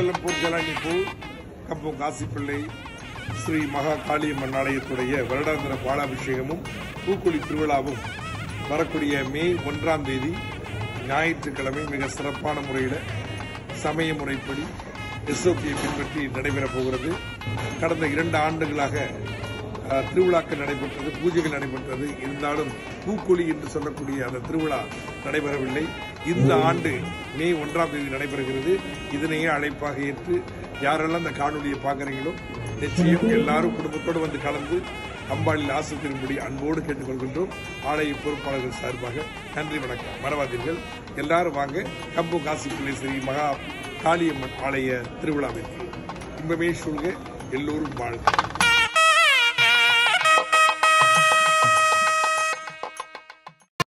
வெள்ளம்பூர் ஜலானிப்பூ கம்பம் காசிப்பிள்ளை ஸ்ரீ மகா காளியம்மன் ஆலயத்துடைய வருடாந்திர பாலாபிஷேகமும் பூக்குழி திருவிழாவும் வரக்கூடிய மே ஒன்றாம் தேதி ஞாயிற்றுக்கிழமை மிக சிறப்பான முறையில் சமய முறைப்படி எஸ்ஓபியை பின்பற்றி நடைபெறப் போகிறது கடந்த இரண்டு ஆண்டுகளாக அஹ், திருவிழாக்கள் நடைபெற்றது பூஜைகள் நடைபெற்றது இருந்தாலும் பூக்குழி என்று சொல்லக்கூடிய அந்த திருவிழா நடைபெறவில்லை இந்த ஆண்டு மே ஒன்றாம் தேதி நடைபெறுகிறது இதனையே அழைப்பாக ஏற்று யாரெல்லாம் இந்த காணொலியை பார்க்குறீங்களோ நிச்சயம் எல்லாரும் குடும்பத்தோடு வந்து கலந்து அம்பாளில் ஆசை திரும்படி அன்போடு கேட்டுக்கொள்கின்றோம் ஆலய பொறுப்பாளர்கள் சார்பாக நன்றி வணக்கம் மறவாதீர்கள் எல்லாரும் வாங்க கம்பு காசி பிள்ளை ஸ்ரீ மகா காளியம்மன் ஆலய திருவிழாவிற்கு இன்பமே சொல்க எல்லோரும் வாழ்க